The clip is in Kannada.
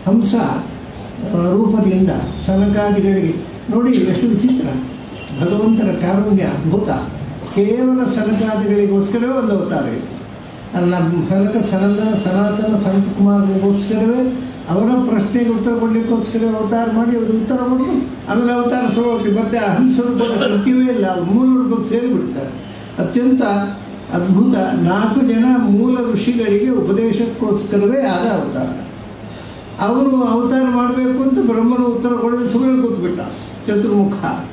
ಹಂಸ ಆ, ರೂಪದಿಂದ ಸನಕಾದಿಗಳಿಗೆ ನೋಡಿ ಎಷ್ಟು ವಿಚಿತ್ರ ಭಗವಂತನ ಕಾರುಣ್ಯ ಅದ್ಭುತ ಕೇವಲ ಸನಕಾದಿಗಳಿಗೋಸ್ಕರವೇ ಒಂದು ಅವತಾರ ಇದೆ ನಮ್ಮ ಸನಕ ಸನಂದನ ಸನಾತನ ಸಂತಕುಮಾರನಿಗೋಸ್ಕರವೇ ಅವರ ಪ್ರಶ್ನೆಗೆ ಉತ್ತರ ಕೊಡಲಿಕ್ಕೋಸ್ಕರ ಅವತಾರ ಮಾಡಿ ಅವರು ಉತ್ತರ ಕೊಟ್ಟು ಆಮೇಲೆ ಅವತಾರ ಸರೋಗಿ ಮತ್ತೆ ಹಂಸರು ಕಲ್ತೀವೇ ಇಲ್ಲ ಅವ್ರು ಮೂಲ ರೂಪಕ್ಕೆ ಸೇರಿಬಿಡ್ತಾರೆ ಅತ್ಯಂತ ಅದ್ಭುತ ನಾಲ್ಕು ಜನ ಮೂಲ ಋಷಿಗಳಿಗೆ ಉಪದೇಶಕ್ಕೋಸ್ಕರವೇ ಆದ ಅವತಾರ ಅವರು ಅವತಾರ ಮಾಡಬೇಕು ಅಂತ ಬ್ರಹ್ಮನು ಉತ್ತರ ಕೊಡಲು ಸುಮ್ಮನೆ ಕೂತ್ಬಿಟ್ಟ ಚತುರ್ಮುಖ